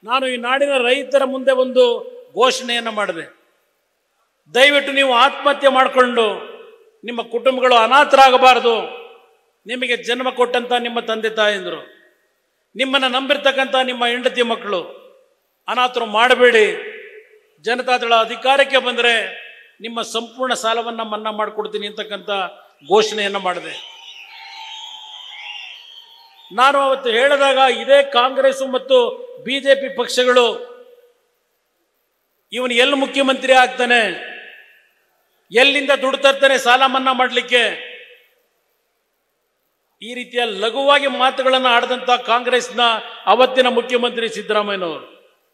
ನಾನು ಈ ನಾಡಿನ ರೈತರ ಮುಂದೆ ಒಂದು ಘೋಷಣೆಯನ್ನು ಮಾಡಿದೆ ದಯವಿಟ್ಟು ನೀವು ಆತ್ಮಹತ್ಯೆ ಮಾಡಿಕೊಂಡು ನಿಮ್ಮ ಕುಟುಂಬಗಳು ಅನಾಥರಾಗಬಾರದು ನಿಮಗೆ ಜನ್ಮ ಕೊಟ್ಟಂತ ನಿಮ್ಮ ತಂದೆ ತಾಯಂದರು ನಿಮ್ಮನ್ನು ನಂಬಿರ್ತಕ್ಕಂಥ ನಿಮ್ಮ ಹೆಂಡತಿ ಮಕ್ಕಳು ಅನಾಥರು ಮಾಡಬೇಡಿ ಜನತಾದಳ ಅಧಿಕಾರಕ್ಕೆ ಬಂದರೆ ನಿಮ್ಮ ಸಂಪೂರ್ಣ ಸಾಲವನ್ನು ಮನ್ನಾ ಮಾಡಿಕೊಡ್ತೀನಿ ಅಂತಕ್ಕಂಥ ಘೋಷಣೆಯನ್ನು ಮಾಡಿದೆ ನಾನು ಅವತ್ತು ಹೇಳಿದಾಗ ಇದೇ ಕಾಂಗ್ರೆಸ್ ಮತ್ತು ಬಿಜೆಪಿ ಪಕ್ಷಗಳು ಇವನು ಎಲ್ಲಿ ಮುಖ್ಯಮಂತ್ರಿ ಆಗ್ತಾನೆ ಎಲ್ಲಿಂದ ದುಡ್ಡು ತರ್ತಾನೆ ಸಾಲ ಮನ್ನಾ ಮಾಡಲಿಕ್ಕೆ ಈ ರೀತಿಯ ಲಘುವಾಗಿ ಮಾತುಗಳನ್ನು ಆಡಿದಂಥ ಕಾಂಗ್ರೆಸ್ನ ಅವತ್ತಿನ ಮುಖ್ಯಮಂತ್ರಿ ಸಿದ್ದರಾಮಯ್ಯನವರು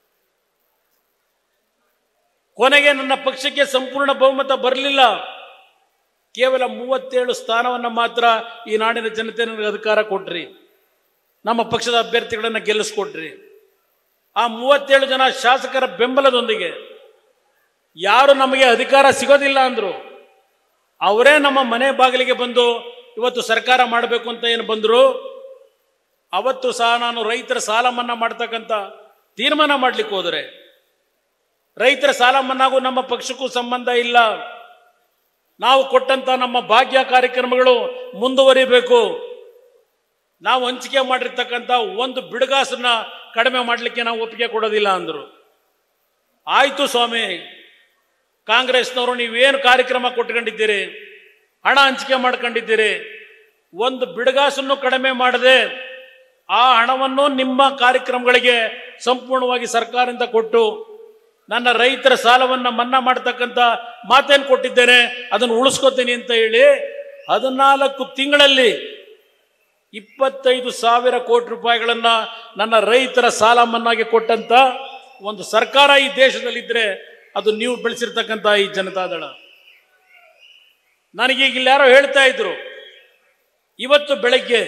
ಕೊನೆಗೆ ನನ್ನ ಪಕ್ಷಕ್ಕೆ ಸಂಪೂರ್ಣ ಬಹುಮತ ಬರಲಿಲ್ಲ ಕೇವಲ ಮೂವತ್ತೇಳು ಸ್ಥಾನವನ್ನು ಮಾತ್ರ ಈ ನಾಡಿನ ಜನತೆ ನನಗೆ ಅಧಿಕಾರ ಕೊಟ್ರಿ ನಮ್ಮ ಪಕ್ಷದ ಅಭ್ಯರ್ಥಿಗಳನ್ನು ಗೆಲ್ಲಿಸ್ಕೊಟ್ರಿ ಆ ಮೂವತ್ತೇಳು ಜನ ಶಾಸಕರ ಬೆಂಬಲದೊಂದಿಗೆ ಯಾರು ನಮಗೆ ಅಧಿಕಾರ ಸಿಗೋದಿಲ್ಲ ಅಂದರು ಅವರೇ ನಮ್ಮ ಮನೆ ಬಾಗಿಲಿಗೆ ಬಂದು ಇವತ್ತು ಸರ್ಕಾರ ಮಾಡಬೇಕು ಅಂತ ಏನು ಬಂದರು ಅವತ್ತು ಸಹ ನಾನು ರೈತರ ಸಾಲ ಮನ್ನಾ ಮಾಡ್ತಕ್ಕಂಥ ತೀರ್ಮಾನ ಮಾಡ್ಲಿಕ್ಕೆ ಹೋದರೆ ರೈತರ ಸಾಲ ಮನ್ನಾಗೂ ನಮ್ಮ ಪಕ್ಷಕ್ಕೂ ಸಂಬಂಧ ಇಲ್ಲ ನಾವು ಕೊಟ್ಟಂತ ನಮ್ಮ ಭಾಗ್ಯ ಕಾರ್ಯಕ್ರಮಗಳು ಮುಂದುವರಿಬೇಕು ನಾವು ಹಂಚಿಕೆ ಮಾಡಿರ್ತಕ್ಕಂಥ ಒಂದು ಬಿಡುಗಾಸನ್ನ ಕಡಿಮೆ ಮಾಡಲಿಕ್ಕೆ ನಾವು ಒಪ್ಪಿಗೆ ಕೊಡೋದಿಲ್ಲ ಅಂದರು ಆಯ್ತು ಸ್ವಾಮಿ ಕಾಂಗ್ರೆಸ್ನವರು ನೀವೇನು ಕಾರ್ಯಕ್ರಮ ಕೊಟ್ಕೊಂಡಿದ್ದೀರಿ ಹಣ ಹಂಚಿಕೆ ಮಾಡ್ಕೊಂಡಿದ್ದೀರಿ ಒಂದು ಬಿಡುಗಾಸನ್ನು ಕಡಿಮೆ ಮಾಡದೆ ಆ ಹಣವನ್ನು ನಿಮ್ಮ ಕಾರ್ಯಕ್ರಮಗಳಿಗೆ ಸಂಪೂರ್ಣವಾಗಿ ಸರ್ಕಾರದಿಂದ ಕೊಟ್ಟು ನನ್ನ ರೈತರ ಸಾಲವನ್ನು ಮನ್ನಾ ಮಾಡ್ತಕ್ಕಂಥ ಮಾತೇನು ಕೊಟ್ಟಿದ್ದೇನೆ ಅದನ್ನು ಉಳಿಸ್ಕೋತೀನಿ ಅಂತ ಹೇಳಿ ಹದಿನಾಲ್ಕು ತಿಂಗಳಲ್ಲಿ ಇಪ್ಪತ್ತೈದು ಸಾವಿರ ಕೋಟಿ ರೂಪಾಯಿಗಳನ್ನ ನನ್ನ ರೈತರ ಸಾಲ ಮನ್ನಾಗೆ ಕೊಟ್ಟಂತ ಒಂದು ಸರ್ಕಾರ ಈ ದೇಶದಲ್ಲಿದ್ರೆ ಅದು ನೀವು ಬೆಳೆಸಿರ್ತಕ್ಕಂಥ ಈ ಜನತಾದಳ ನನಗೀಗ ಇಲ್ಲಿ ಯಾರೋ ಹೇಳ್ತಾ ಇದ್ರು ಇವತ್ತು ಬೆಳಗ್ಗೆ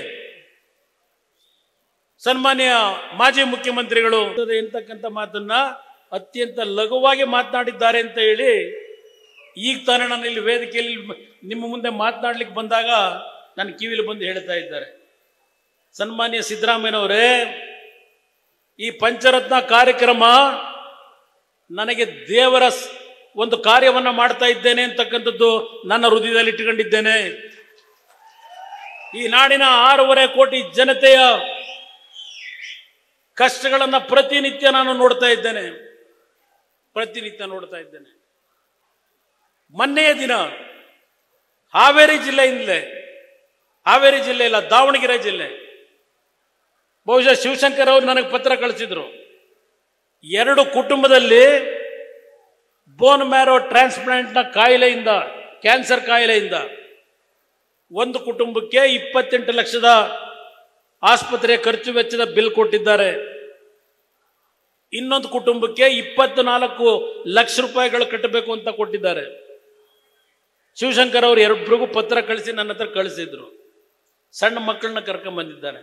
ಸನ್ಮಾನ್ಯ ಮಾಜಿ ಮುಖ್ಯಮಂತ್ರಿಗಳು ಎಂತಕ್ಕಂಥ ಮಾತನ್ನ ಅತ್ಯಂತ ಲಘುವಾಗಿ ಮಾತನಾಡಿದ್ದಾರೆ ಅಂತ ಹೇಳಿ ಈಗ ತಾನೇ ನಾನು ಇಲ್ಲಿ ವೇದಿಕೆಯಲ್ಲಿ ನಿಮ್ಮ ಮುಂದೆ ಮಾತನಾಡ್ಲಿಕ್ಕೆ ಬಂದಾಗ ನನ್ನ ಕಿವಿಲಿ ಬಂದು ಹೇಳ್ತಾ ಇದ್ದಾರೆ ಸನ್ಮಾನ್ಯ ಸಿದ್ದರಾಮಯ್ಯನವರೇ ಈ ಪಂಚರತ್ನ ಕಾರ್ಯಕ್ರಮ ನನಗೆ ದೇವರ ಸ್- ಒಂದು ಕಾರ್ಯವನ್ನು ಮಾಡ್ತಾ ಇದ್ದೇನೆ ಅಂತಕ್ಕಂಥದ್ದು ನನ್ನ ಹೃದಯದಲ್ಲಿ ಇಟ್ಟುಕೊಂಡಿದ್ದೇನೆ ಈ ನಾಡಿನ ಆರೂವರೆ ಕೋಟಿ ಜನತೆಯ ಕಷ್ಟಗಳನ್ನು ಪ್ರತಿನಿತ್ಯ ನಾನು ನೋಡ್ತಾ ಇದ್ದೇನೆ ಪ್ರತಿನಿತ್ಯ ನೋಡ್ತಾ ಇದ್ದೇನೆ ಮೊನ್ನೆಯ ದಿನ ಹಾವೇರಿ ಜಿಲ್ಲೆಯಿಂದಲೇ ಹಾವೇರಿ ಜಿಲ್ಲೆ ಇಲ್ಲ ದಾವಣಗೆರೆ ಜಿಲ್ಲೆ ಬಹುಶಃ ಶಿವಶಂಕರ್ ಅವರು ನನಗೆ ಪತ್ರ ಕಳಿಸಿದ್ರು ಎರಡು ಕುಟುಂಬದಲ್ಲಿ ಬೋನ್ ಮ್ಯಾರೋ ಟ್ರಾನ್ಸ್ಪ್ಲಾಂಟ್ನ ಕಾಯಿಲೆಯಿಂದ ಕ್ಯಾನ್ಸರ್ ಕಾಯಿಲೆಯಿಂದ ಒಂದು ಕುಟುಂಬಕ್ಕೆ ಇಪ್ಪತ್ತೆಂಟು ಲಕ್ಷದ ಆಸ್ಪತ್ರೆ ಖರ್ಚು ವೆಚ್ಚದ ಬಿಲ್ ಕೊಟ್ಟಿದ್ದಾರೆ ಇನ್ನೊಂದು ಕುಟುಂಬಕ್ಕೆ ಇಪ್ಪತ್ತು ನಾಲ್ಕು ಲಕ್ಷ ರೂಪಾಯಿಗಳು ಕಟ್ಟಬೇಕು ಅಂತ ಕೊಟ್ಟಿದ್ದಾರೆ ಶಿವಶಂಕರ್ ಅವರು ಎರಬ್ರಿಗೂ ಪತ್ರ ಕಳಿಸಿ ನನ್ನ ಹತ್ರ ಕಳಿಸಿದ್ರು ಸಣ್ಣ ಮಕ್ಕಳನ್ನ ಕರ್ಕೊಂಡ್ ಬಂದಿದ್ದಾರೆ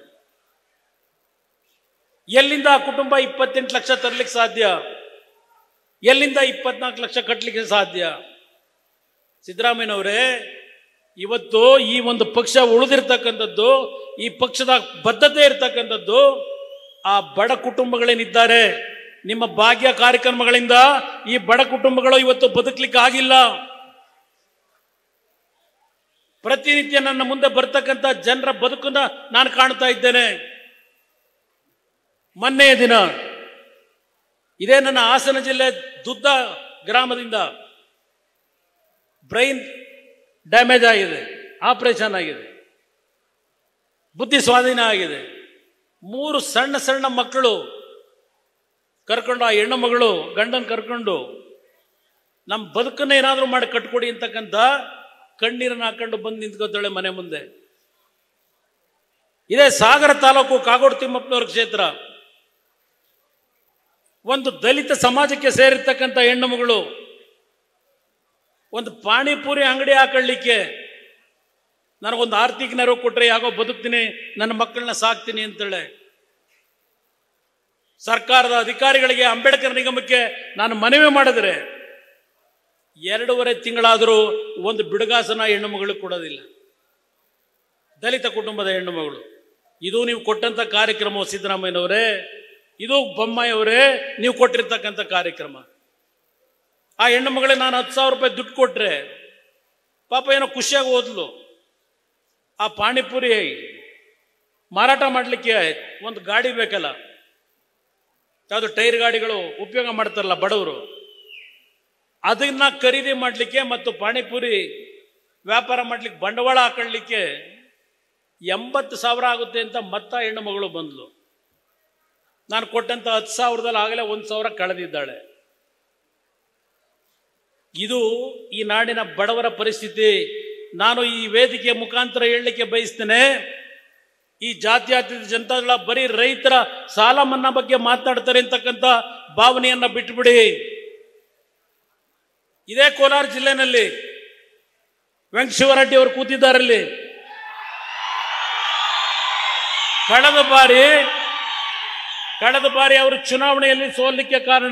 ಎಲ್ಲಿಂದ ಆ ಕುಟುಂಬ ಇಪ್ಪತ್ತೆಂಟು ಲಕ್ಷ ತರಲಿಕ್ಕೆ ಸಾಧ್ಯ ಎಲ್ಲಿಂದ ಇಪ್ಪತ್ನಾಲ್ಕು ಲಕ್ಷ ಕಟ್ಟಲಿಕ್ಕೆ ಸಾಧ್ಯ ಸಿದ್ದರಾಮಯ್ಯನವರೇ ಇವತ್ತು ಈ ಒಂದು ಪಕ್ಷ ಉಳಿದಿರ್ತಕ್ಕಂಥದ್ದು ಈ ಪಕ್ಷದ ಬದ್ಧತೆ ಇರ್ತಕ್ಕಂಥದ್ದು ಆ ಬಡ ಕುಟುಂಬಗಳೇನಿದ್ದಾರೆ ನಿಮ್ಮ ಭಾಗ್ಯ ಕಾರ್ಯಕ್ರಮಗಳಿಂದ ಈ ಬಡ ಕುಟುಂಬಗಳು ಇವತ್ತು ಬದುಕಲಿಕ್ಕೆ ಆಗಿಲ್ಲ ಪ್ರತಿನಿತ್ಯ ನನ್ನ ಮುಂದೆ ಬರ್ತಕ್ಕಂಥ ಜನರ ಬದುಕನ್ನ ನಾನು ಕಾಣ್ತಾ ಇದ್ದೇನೆ ಮೊನ್ನೆಯ ದಿನ ಇದೇ ನನ್ನ ಹಾಸನ ಜಿಲ್ಲೆ ದುದ್ದ ಗ್ರಾಮದಿಂದ ಬ್ರೈನ್ ಡ್ಯಾಮೇಜ್ ಆಗಿದೆ ಆಪರೇಷನ್ ಆಗಿದೆ ಬುದ್ಧಿ ಸ್ವಾಧೀನ ಆಗಿದೆ ಮೂರು ಸಣ್ಣ ಸಣ್ಣ ಮಕ್ಕಳು ಕರ್ಕೊಂಡು ಆ ಹೆಣ್ಣು ಮಗಳು ಗಂಡನ ಕರ್ಕೊಂಡು ನಮ್ಮ ಬದುಕನ್ನ ಏನಾದರೂ ಮಾಡಿ ಕಟ್ಕೊಡಿ ಅಂತಕ್ಕಂಥ ಕಣ್ಣೀರನ್ನು ಹಾಕೊಂಡು ಬಂದು ನಿಂತ್ಕೋತಾಳೆ ಮನೆ ಮುಂದೆ ಇದೇ ಸಾಗರ ತಾಲೂಕು ಕಾಗೋಡು ತಿಮ್ಮಪ್ಪನವ್ರ ಕ್ಷೇತ್ರ ಒಂದು ದಲಿತ ಸಮಾಜಕ್ಕೆ ಸೇರಿರ್ತಕ್ಕಂಥ ಹೆಣ್ಣು ಮಗಳು ಒಂದು ಪಾಣಿಪುರಿ ಅಂಗಡಿ ಹಾಕೊಳ್ಳಿಕ್ಕೆ ನನಗೊಂದು ಆರ್ಥಿಕ ನೆರವು ಕೊಟ್ಟರೆ ಯಾಕೋ ಬದುಕ್ತೀನಿ ನನ್ನ ಮಕ್ಕಳನ್ನ ಸಾಕ್ತೀನಿ ಅಂತೇಳಿ ಸರ್ಕಾರದ ಅಧಿಕಾರಿಗಳಿಗೆ ಅಂಬೇಡ್ಕರ್ ನಿಗಮಕ್ಕೆ ನಾನು ಮನವಿ ಮಾಡಿದ್ರೆ ಎರಡೂವರೆ ತಿಂಗಳಾದರೂ ಒಂದು ಬಿಡುಗಾಸನ ಹೆಣ್ಣು ಮಗಳಿಗೆ ಕೊಡೋದಿಲ್ಲ ದಲಿತ ಕುಟುಂಬದ ಹೆಣ್ಣು ಮಗಳು ಇದು ನೀವು ಕೊಟ್ಟಂತ ಕಾರ್ಯಕ್ರಮ ಸಿದ್ದರಾಮಯ್ಯನವರೇ ಇದು ಬೊಮ್ಮಾಯಿ ಅವರೇ ನೀವು ಕೊಟ್ಟಿರ್ತಕ್ಕಂಥ ಕಾರ್ಯಕ್ರಮ ಆ ಹೆಣ್ಣು ಮಗಳಿಗೆ ನಾನು ಹತ್ತು ಸಾವಿರ ರೂಪಾಯಿ ದುಡ್ಡು ಕೊಟ್ರೆ ಪಾಪ ಏನೋ ಖುಷಿಯಾಗಿ ಓದ್ಲು ಆ ಪಾನಿಪುರಿ ಮಾರಾಟ ಮಾಡಲಿಕ್ಕೆ ಒಂದು ಗಾಡಿ ಬೇಕಲ್ಲ ಯಾವುದು ಟೈರ್ ಗಾಡಿಗಳು ಉಪಯೋಗ ಮಾಡ್ತಾರಲ್ಲ ಬಡವರು ಅದನ್ನ ಖರೀದಿ ಮಾಡಲಿಕ್ಕೆ ಮತ್ತು ಪಾನಿಪುರಿ ವ್ಯಾಪಾರ ಮಾಡ್ಲಿಕ್ಕೆ ಬಂಡವಾಳ ಹಾಕೊಳ್ಳಿಕ್ಕೆ ಎಂಬತ್ತು ಸಾವಿರ ಆಗುತ್ತೆ ಅಂತ ಮತ್ತ ಹೆಣ್ಣು ಮಗಳು ಬಂದ್ಲು ನಾನು ಕೊಟ್ಟಂತ ಹತ್ತು ಸಾವಿರದಲ್ಲಿ ಆಗಲೇ ಒಂದು ಸಾವಿರ ಕಳೆದಿದ್ದಾಳೆ ಇದು ಈ ನಾಡಿನ ಬಡವರ ಪರಿಸ್ಥಿತಿ ನಾನು ಈ ವೇದಿಕೆ ಮುಖಾಂತರ ಹೇಳಲಿಕ್ಕೆ ಬಯಸ್ತೇನೆ ಈ ಜಾತ್ಯತೀತ ಜನತಾದಳ ಬರೀ ರೈತರ ಸಾಲ ಮನ್ನಾ ಬಗ್ಗೆ ಮಾತನಾಡ್ತಾರೆ ಅಂತಕ್ಕಂಥ ಭಾವನೆಯನ್ನ ಬಿಟ್ಬಿಡಿ ಇದೇ ಕೋಲಾರ ಜಿಲ್ಲೆನಲ್ಲಿ ವೆಂಕಟೇಶ್ವರರೆಡ್ಡಿ ಅವರು ಕೂತಿದ್ದಾರಲ್ಲಿ ಕಳೆದ ಬಾರಿ ಕಳೆದ ಬಾರಿ ಅವರು ಚುನಾವಣೆಯಲ್ಲಿ ಸೋಲಿಕ್ಕೆ ಕಾರಣ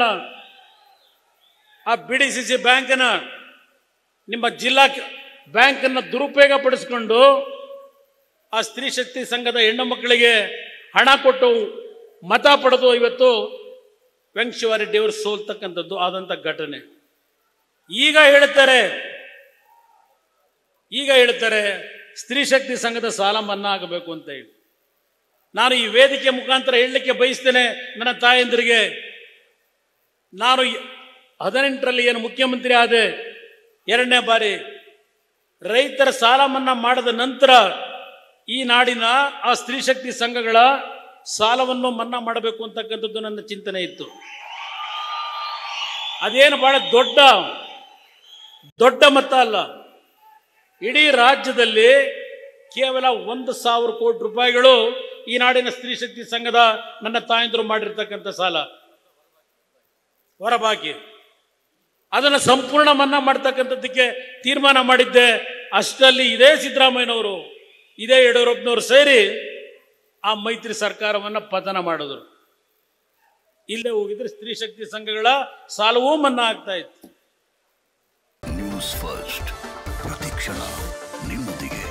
ಆ ಬಿ ಡಿ ಸಿ ಸಿ ಬ್ಯಾಂಕ್ನ ನಿಮ್ಮ ಜಿಲ್ಲಾ ಬ್ಯಾಂಕನ್ನು ದುರುಪಯೋಗ ಪಡಿಸ್ಕೊಂಡು ಆ ಸ್ತ್ರೀ ಶಕ್ತಿ ಸಂಘದ ಹೆಣ್ಣು ಮಕ್ಕಳಿಗೆ ಹಣ ಕೊಟ್ಟು ಮತ ಪಡೆದು ಇವತ್ತು ವೆಂಕಟೇಶ್ವರರೆಡ್ಡಿ ಅವರು ಸೋಲ್ತಕ್ಕಂಥದ್ದು ಆದಂಥ ಘಟನೆ ಈಗ ಹೇಳ್ತಾರೆ ಈಗ ಹೇಳ್ತಾರೆ ಸ್ತ್ರೀ ಶಕ್ತಿ ಸಂಘದ ಸಾಲ ಮನ್ನಾ ಆಗಬೇಕು ಅಂತ ಹೇಳಿ ನಾನು ಈ ವೇದಿಕೆ ಮುಖಾಂತರ ಹೇಳಲಿಕ್ಕೆ ಬಯಸ್ತೇನೆ ನನ್ನ ತಾಯಂದಿರಿಗೆ ನಾನು ಈ ಹದಿನೆಂಟರಲ್ಲಿ ಏನು ಮುಖ್ಯಮಂತ್ರಿ ಆದೆ ಎರಡನೇ ಬಾರಿ ರೈತರ ಸಾಲ ಮನ್ನಾ ಮಾಡಿದ ನಂತರ ಈ ನಾಡಿನ ಆ ಸ್ತ್ರೀ ಶಕ್ತಿ ಸಂಘಗಳ ಸಾಲವನ್ನು ಮನ್ನಾ ಮಾಡಬೇಕು ಅಂತಕ್ಕಂಥದ್ದು ನನ್ನ ಚಿಂತನೆ ಇತ್ತು ಅದೇನು ಬಹಳ ದೊಡ್ಡ ದೊಡ್ಡ ಮೊತ್ತ ಅಲ್ಲ ಇಡೀ ರಾಜ್ಯದಲ್ಲಿ ಕೇವಲ ಒಂದು ಸಾವಿರ ಕೋಟಿ ರೂಪಾಯಿಗಳು ಈ ನಾಡಿನ ಸ್ತ್ರೀ ಶಕ್ತಿ ಸಂಘದ ನನ್ನ ತಾಯಂದಿರು ಮಾಡಿರ್ತಕ್ಕಂಥ ಸಾಲ ಹೊರಬಾಕಿ ಅದನ್ನು ಸಂಪೂರ್ಣ ಮನ್ನಾ ಮಾಡ್ತಕ್ಕಂಥದ್ದಕ್ಕೆ ತೀರ್ಮಾನ ಮಾಡಿದ್ದೆ ಅಷ್ಟರಲ್ಲಿ ಇದೇ ಸಿದ್ದರಾಮಯ್ಯನವರು ಇದೇ ಯಡಿಯೂರಪ್ಪನವರು ಸೇರಿ ಆ ಮೈತ್ರಿ ಸರ್ಕಾರವನ್ನು ಪತನ ಮಾಡಿದ್ರು ಇಲ್ಲೇ ಹೋಗಿದ್ರೆ ಸ್ತ್ರೀ ಶಕ್ತಿ ಸಂಘಗಳ ಸಾಲವೂ ಮನ್ನಾ ಆಗ್ತಾ ಇತ್ತು ನ್ಯೂಸ್ ಫಸ್ಟ್ ಪ್ರತಿಕ್ಷಣ ನಿಮ್ಮೊಂದಿಗೆ